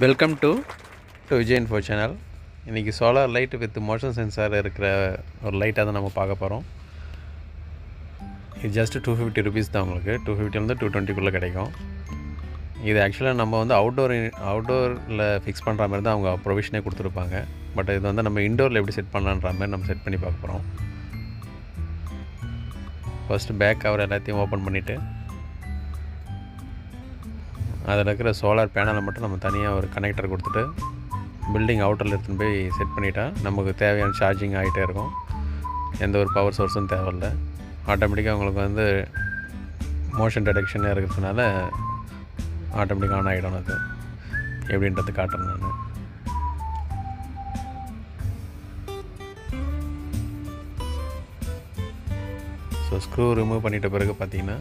welcome to to Vijay info channel இன்றைக்கி solar light with motion sensor இருக்கிற ஒரு லைட்டாக தான் நம்ம பார்க்க போகிறோம் இது ஜஸ்ட் டூ ஃபிஃப்டி ருபீஸ் தான் உங்களுக்கு டூ ஃபிஃப்டிலேருந்து டூ டுவெண்ட்டிக்குள்ளே கிடைக்கும் இது ஆக்சுவலாக நம்ம வந்து அவுட்டோர் அவுட்டோரில் ஃபிக்ஸ் பண்ணுற மாதிரி தான் அவங்க ப்ரொவிஷனே கொடுத்துருப்பாங்க பட் இது வந்து நம்ம இன்டோரில் எப்படி செட் பண்ணலான்ற மாதிரி நம்ம செட் பண்ணி பார்க்க போகிறோம் ஃபஸ்ட்டு பேக் கவர் எல்லாத்தையும் ஓப்பன் பண்ணிவிட்டு அதில் இருக்கிற சோலார் பேனலை மட்டும் நம்ம தனியாக ஒரு கனெக்டர் கொடுத்துட்டு பில்டிங் அவுட்டரில் எடுத்துன்னு போய் செட் பண்ணிட்டா நமக்கு தேவையான சார்ஜிங் ஆகிட்டே இருக்கும் எந்த ஒரு பவர் சோர்ஸும் தேவையில்ல ஆட்டோமேட்டிக்காக உங்களுக்கு வந்து மோஷன் டிடெக்ஷனே இருக்கிறதுனால ஆட்டோமேட்டிக்காக ஆன் ஆகிடும் அது எப்படின்றது காட்டுறேன் நான் ஸோ ஸ்க்ரூ ரிமூவ் பண்ணிட்ட பிறகு பார்த்தீங்கன்னா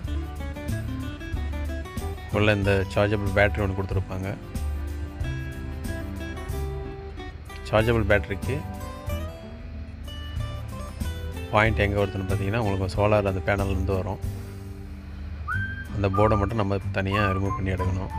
உள்ள இந்த சார்ஜபிள் பேட்ரி ஒன்று கொடுத்துருப்பாங்க சார்ஜபிள் பேட்டரிக்கு பாயிண்ட் எங்கே வருதுன்னு பார்த்தீங்கன்னா உங்களுக்கு சோலார் அந்த பேனல்லேருந்து வரும் அந்த போர்டை மட்டும் நம்ம தனியாக ரிமூவ் பண்ணி எடுக்கணும்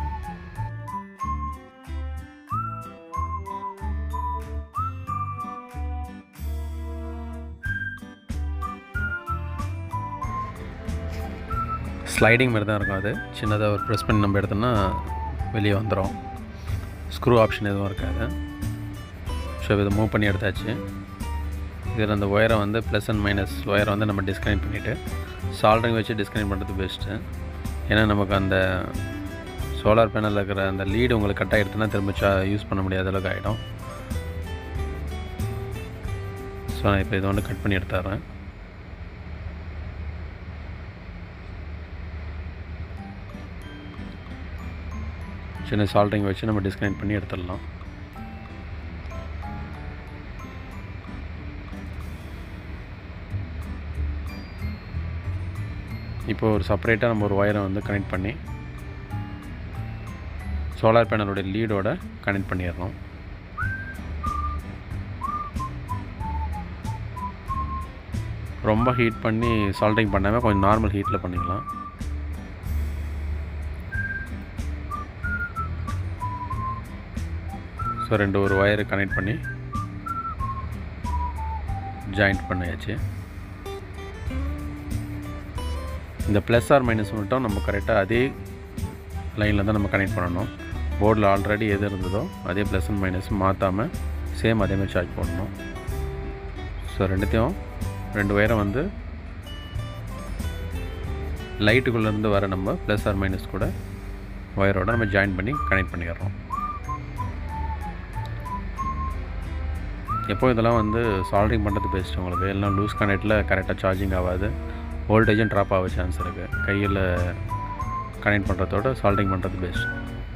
ஸ்லைடிங் மாதிரி தான் இருக்கும் அது சின்னதாக ஒரு ப்ரெஸ் பண்ணி நம்ம எடுத்தோம்னா வெளியே வந்துடும் ஸ்க்ரூ ஆப்ஷன் எதுவும் இருக்காது ஸோ இதை மூவ் பண்ணி எடுத்தாச்சு இதில் அந்த ஒயரை வந்து ப்ளஸ் அண்ட் மைனஸ் ஒயரை வந்து நம்ம டிஸ்கனெக்ட் பண்ணிவிட்டு சால்ட்ரிங் வச்சு டிஸ்கனெக்ட் பண்ணுறது பெஸ்ட்டு ஏன்னா நமக்கு அந்த சோலார் பேனலில் இருக்கிற அந்த லீடு உங்களுக்கு கட் ஆகிடுதுன்னா திரும்ப சா யூஸ் பண்ண முடியாத அளவுக்கு ஆகிடும் ஸோ நான் இப்போ இதை வந்து கட் பண்ணி எடுத்துட்றேன் சின்ன சால்ட்ரிங் வச்சு நம்ம டிஸ்கனெக்ட் பண்ணி எடுத்துடலாம் இப்போ ஒரு செப்பரேட்டாக நம்ம ஒரு ஒயரை வந்து கனெக்ட் பண்ணி சோலார் பேனலோடைய லீடோட கனெக்ட் பண்ணிடணும் ரொம்ப ஹீட் பண்ணி சால்ட்ரிங் பண்ணாமல் கொஞ்சம் நார்மல் ஹீட்டில் பண்ணிக்கலாம் ஸோ ரெண்டு ஒரு ஒயரை கனெக்ட் பண்ணி ஜாயிண்ட் பண்ணியாச்சு இந்த ப்ளஸ் ஆர் மைனஸ் மட்டும் நம்ம கரெக்டாக அதே லைனில் தான் நம்ம கனெக்ட் பண்ணணும் போர்டில் ஆல்ரெடி எது இருந்ததோ அதே ப்ளஸ் அண்ட் மைனஸ் மாற்றாமல் சேம் அதே மாதிரி சார்ஜ் பண்ணணும் ஸோ ரெண்டுத்தையும் ரெண்டு ஒயரை வந்து லைட்டுக்குள்ளேருந்து வர நம்ம ப்ளஸ் ஆர் மைனஸ் கூட ஒயரோட நம்ம ஜாயின் பண்ணி கனெக்ட் பண்ணிடுறோம் எப்போ இதெல்லாம் வந்து சால்ட்ரிங் பண்ணுறது பெஸ்ட் உங்களுக்கு எல்லாம் லூஸ் கனெக்டில் கரெக்டாக சார்ஜிங் ஆகாது வோல்டேஜும் ட்ராப் ஆக சான்ஸ் இருக்குது கையில் கனெக்ட் பண்ணுறதோட சால்ட்ரிங் பண்ணுறது பெஸ்ட்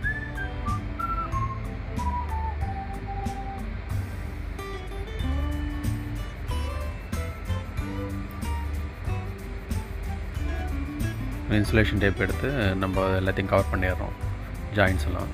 இன்சுலேஷன் டேப் எடுத்து நம்ம எல்லாத்தையும் கவர் பண்ணிடுறோம் ஜாயின்ஸ் எல்லாம்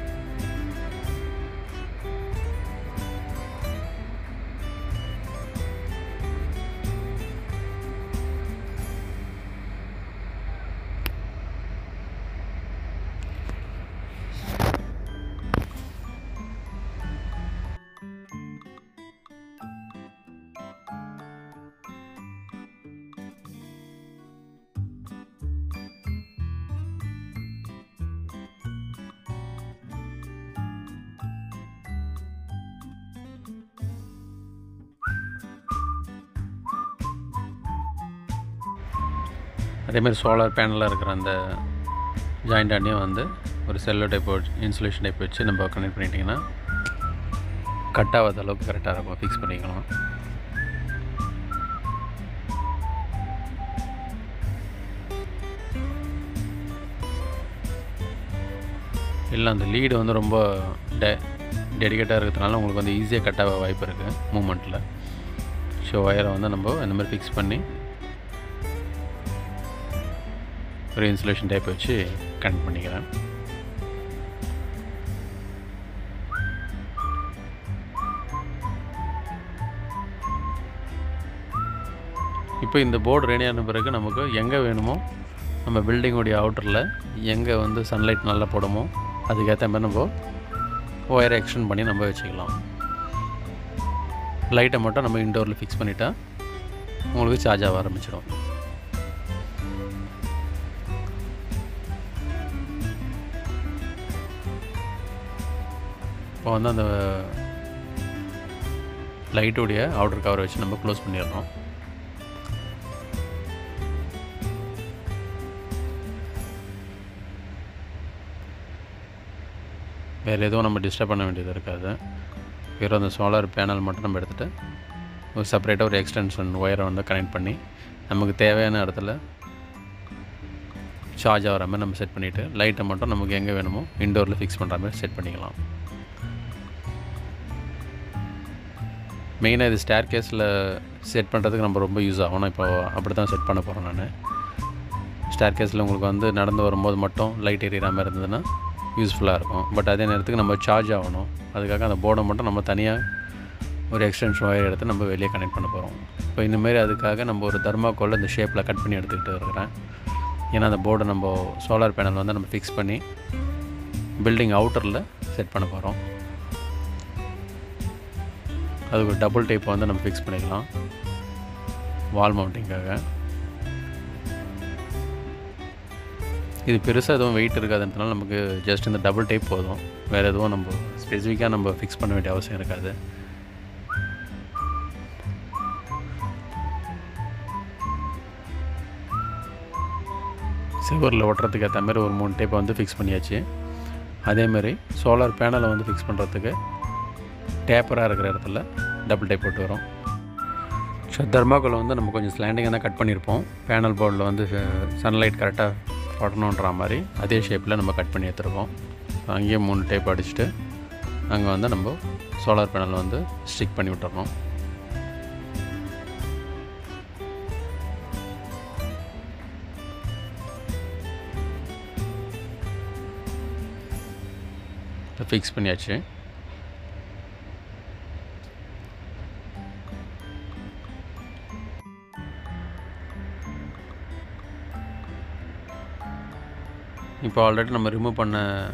அதேமாதிரி சோலார் பேனலில் இருக்கிற அந்த ஜாயிண்டாண்டியும் வந்து ஒரு செல்லோ டைப் இன்சுலேஷன் டைப் வச்சு நம்ம கனெக்ட் பண்ணிட்டிங்கன்னா கட் ஆகாத அளவுக்கு கரெக்டாக இருக்கும் ஃபிக்ஸ் பண்ணிக்கலாம் இல்லை அந்த லீடு வந்து ரொம்ப டெ டெடிக்கேட்டாக இருக்கிறதுனால உங்களுக்கு வந்து ஈஸியாக கட் ஆக வாய்ப்பு இருக்குது மூமெண்ட்டில் ஸோ ஒயரை வந்து நம்ம இந்த மாதிரி ஃபிக்ஸ் பண்ணி ஒரு இன்சுலேஷன் டைப் வச்சு கனெக்ட் பண்ணிக்கிறேன் இப்போ இந்த போர்டு ரெடியான பிறகு நமக்கு எங்கே வேணுமோ நம்ம பில்டிங்கோடைய அவுட்டரில் எங்கே வந்து சன்லைட் நல்லா போடுமோ அதுக்கேற்ற மாதிரி நம்ம ஒயரை எக்ஸ்டெண்ட் பண்ணி நம்ம வச்சுக்கலாம் லைட்டை மட்டும் நம்ம இன்டோரில் ஃபிக்ஸ் பண்ணிட்டா உங்களுக்கு சார்ஜ் ஆக ஆரம்பிச்சிடும் இப்போ வந்து அந்த லைட்டுடைய அவுட்டர் கவர் வச்சு நம்ம க்ளோஸ் பண்ணிடுறோம் வேறு எதுவும் நம்ம டிஸ்டர்ப் பண்ண வேண்டியது இருக்காது வெறும் அந்த சோலார் பேனல் மட்டும் நம்ம எடுத்துகிட்டு ஒரு செப்பரேட்டாக ஒரு எக்ஸ்டென்ஷன் ஒயரை வந்து கனெக்ட் பண்ணி நமக்கு தேவையான இடத்துல சார்ஜ் ஆகிற மாதிரி நம்ம செட் பண்ணிவிட்டு லைட்டை மட்டும் நமக்கு எங்கே வேணுமோ இன்டோரில் ஃபிக்ஸ் பண்ணுற மாதிரி செட் பண்ணிக்கலாம் மெயினாக இது ஸ்டேர் கேஸில் செட் பண்ணுறதுக்கு நம்ம ரொம்ப யூஸ் ஆகும் நான் இப்போ அப்படி தான் செட் பண்ண போகிறேன் நான் ஸ்டேர் கேஸில் உங்களுக்கு வந்து நடந்து வரும்போது மட்டும் லைட் எரியிற மாதிரி இருந்ததுன்னா யூஸ்ஃபுல்லாக இருக்கும் பட் அதே நேரத்துக்கு நம்ம சார்ஜ் ஆகணும் அதுக்காக அந்த போர்டை மட்டும் நம்ம தனியாக ஒரு எக்ஸ்டென்ஷன் ஒயர் எடுத்து நம்ம வெளியே கனெக்ட் பண்ண போகிறோம் இப்போ இந்தமாரி அதுக்காக நம்ம ஒரு தர்மாக்கோல் இந்த ஷேப்பில் கட் பண்ணி எடுத்துக்கிட்டு இருக்கிறேன் ஏன்னா அந்த போர்டை நம்ம சோலார் பேனல் வந்து நம்ம ஃபிக்ஸ் பண்ணி பில்டிங் அவுட்டரில் செட் பண்ண போகிறோம் அதுக்கு ஒரு டபுள் டைப் வந்து நம்ம ஃபிக்ஸ் பண்ணிக்கலாம் வால் மவுண்டிங்காக இது பெருசாக எதுவும் வெயிட் இருக்காதுன்றதுனால நமக்கு ஜஸ்ட் இந்த டபுள் டைப் போதும் வேறு எதுவும் நம்ம ஸ்பெசிஃபிக்காக நம்ம ஃபிக்ஸ் பண்ண வேண்டிய அவசியம் இருக்காது சிவரில் ஒட்டுறதுக்கு ஏற்ற மாதிரி ஒரு மூணு டைப்பை வந்து ஃபிக்ஸ் பண்ணியாச்சு அதேமாதிரி சோலார் பேனலை வந்து ஃபிக்ஸ் பண்ணுறதுக்கு டேப்பராக இருக்கிற இடத்துல டபுள் டைப் போட்டு வரும் ஸோ தர்மாக்கோலை வந்து நம்ம கொஞ்சம் ஸ்லாண்டிங்காக தான் கட் பண்ணியிருப்போம் பேனல் போர்டில் வந்து சன்லைட் கரெக்டாக படணுன்ற மாதிரி அதே ஷேப்பில் நம்ம கட் பண்ணி எடுத்துருக்கோம் அங்கேயே மூணு டைப் அடிச்சுட்டு அங்கே வந்து நம்ம சோலார் பேனல் வந்து ஸ்டிக் பண்ணி விட்டுறோம் ஃபிக்ஸ் பண்ணியாச்சு இப்போ ஆல்ரெடி நம்ம ரிமூவ் பண்ண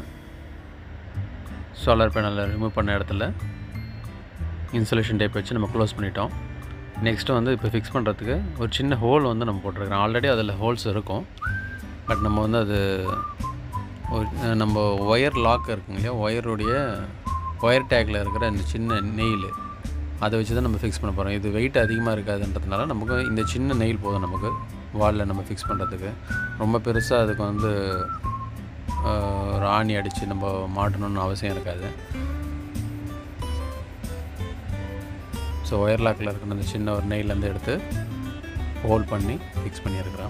சோலார் பேனலில் ரிமூவ் பண்ண இடத்துல இன்சுலேஷன் டைப் வச்சு நம்ம க்ளோஸ் பண்ணிட்டோம் நெக்ஸ்ட்டு வந்து இப்போ ஃபிக்ஸ் பண்ணுறதுக்கு ஒரு சின்ன ஹோல் வந்து நம்ம போட்டிருக்கிறோம் ஆல்ரெடி அதில் ஹோல்ஸ் இருக்கும் பட் நம்ம வந்து அது ஒரு நம்ம ஒயர் லாக் இருக்குங்க இல்லையா ஒயருடைய ஒயர் டேக்கில் இருக்கிற இந்த சின்ன நெயில் அதை வச்சு தான் நம்ம ஃபிக்ஸ் பண்ண போகிறோம் இது வெயிட் அதிகமாக இருக்காதுன்றதுனால நமக்கு இந்த சின்ன நெயில் போதும் நமக்கு வாலில் நம்ம ஃபிக்ஸ் பண்ணுறதுக்கு ரொம்ப பெருசாக அதுக்கு வந்து ஒரு ஆணி அடித்து நம்ம மாட்டணும்னு அவசியம் இருக்காது ஸோ ஒயர் லாக்கில் இருக்கிற அந்த சின்ன ஒரு நெயிலேருந்து எடுத்து ஹோல்ட் பண்ணி ஃபிக்ஸ் பண்ணியிருக்கிறோம்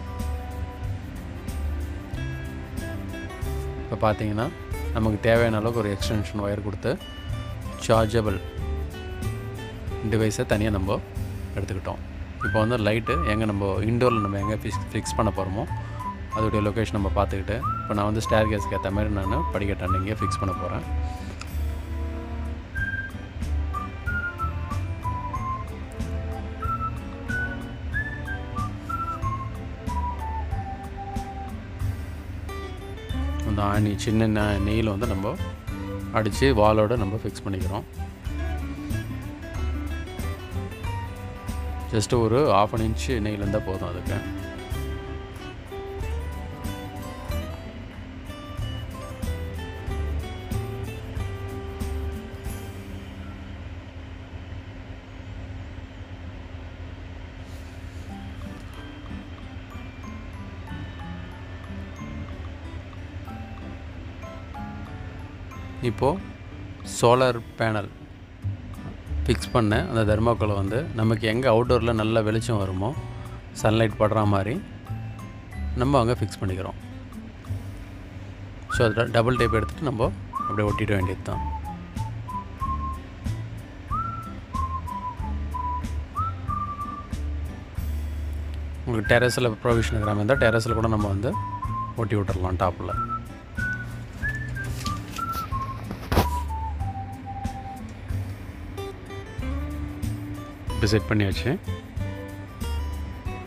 இப்போ பார்த்தீங்கன்னா நமக்கு தேவையான அளவுக்கு ஒரு எக்ஸ்டென்ஷன் ஒயர் கொடுத்து சார்ஜபிள் டிவைஸை தனியாக நம்ம எடுத்துக்கிட்டோம் இப்போ வந்து லைட்டு எங்கே நம்ம இன்டோரில் நம்ம எங்கே ஃபிக்ஸ் ஃபிக்ஸ் பண்ண போகிறோமோ அதோடைய லொக்கேஷன் நம்ம பார்த்துக்கிட்டு இப்போ நான் வந்து ஸ்டேர் கேஸ்க்கு ஏற்ற மாதிரி நான் படிக்கட்டான் இங்கே ஃபிக்ஸ் பண்ண போகிறேன் அந்த ஆணி சின்ன நெயில் வந்து நம்ம அடித்து வாலோடு நம்ம ஃபிக்ஸ் பண்ணிக்கிறோம் ஜஸ்ட்டு ஒரு ஆஃப் அன் இன்ச்சு நெயில் இருந்தால் போதும் அதுக்கு இப்போது சோலார் பேனல் ஃபிக்ஸ் பண்ண அந்த தர்மாக்கோலை வந்து நமக்கு எங்கே அவுட்டோரில் நல்ல வெளிச்சம் வருமோ சன்லைட் படுற மாதிரி நம்ம அங்கே ஃபிக்ஸ் பண்ணிக்கிறோம் ஸோ அது டபுள் டைப் எடுத்துகிட்டு நம்ம அப்படியே ஒட்டிட வேண்டியது தான் உங்களுக்கு டெரஸில் ப்ரொவிஷன் இருக்கிற மாதிரி இருந்தால் டெரஸில் கூட நம்ம வந்து ஒட்டி விட்டுறலாம் டாப்பில் இப்போ செட் பண்ணியாச்சு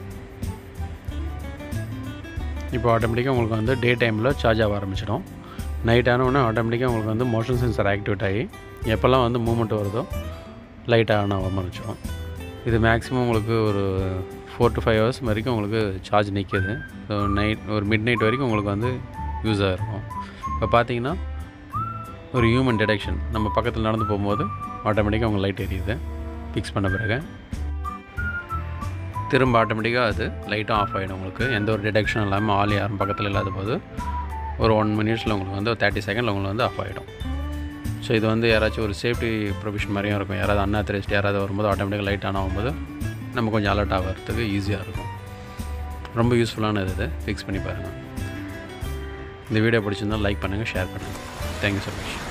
இப்போ ஆட்டோமேட்டிக்காக உங்களுக்கு வந்து டே டைமில் சார்ஜ் ஆக ஆரம்பிச்சிடும் நைட் ஆனவுடனே ஆட்டோமேட்டிக்காக உங்களுக்கு வந்து மோஷன் சென்சர் ஆக்டிவேட் ஆகி எப்போல்லாம் வந்து மூமெண்ட் வருதோ லைட்டாக ஆன் ஆக ஆரம்பிச்சிடும் இது மேக்ஸிமம் உங்களுக்கு ஒரு ஃபோர் டு ஃபைவ் ஹவர்ஸ் வரைக்கும் உங்களுக்கு சார்ஜ் நிற்கிது ஸோ நைட் ஒரு மிட் நைட் வரைக்கும் உங்களுக்கு வந்து யூஸாக இருக்கும் இப்போ பார்த்தீங்கன்னா ஒரு ஹியூமன் டிடெக்ஷன் நம்ம பக்கத்தில் நடந்து போகும்போது ஆட்டோமேட்டிக்காக உங்கள் லைட் எரியுது ஃபிக்ஸ் பண்ண பிறகு திரும்ப ஆட்டோமேட்டிக்காக அது லைட்டும் ஆஃப் ஆகிடும் உங்களுக்கு எந்த ஒரு டிடெக்ஷன் இல்லாமல் ஆள் யாரும் பக்கத்தில் இல்லாத போது ஒரு ஒன் மினிட்ஸில் உங்களுக்கு வந்து ஒரு தேர்ட்டி செகண்டில் உங்களுக்கு வந்து ஆஃப் ஆகிடும் ஸோ இது வந்து யாராச்சும் ஒரு சேஃப்டி ப்ரொவிஷன் மாதிரியும் இருக்கும் யாராவது அன்ஆத்தரைஸ்ட் யாராவது வரும்போது ஆட்டோமேட்டிக்காக லைட் ஆன் ஆகும்போது நம்ம கொஞ்சம் அலர்ட் ஆகிறதுக்கு ஈஸியாக இருக்கும் ரொம்ப யூஸ்ஃபுல்லான இது ஃபிக்ஸ் பண்ணி பாருங்கள் இந்த வீடியோ பிடிச்சிருந்தால் லைக் பண்ணுங்கள் ஷேர் பண்ணுங்கள் தேங்க்யூ ஸோ மச்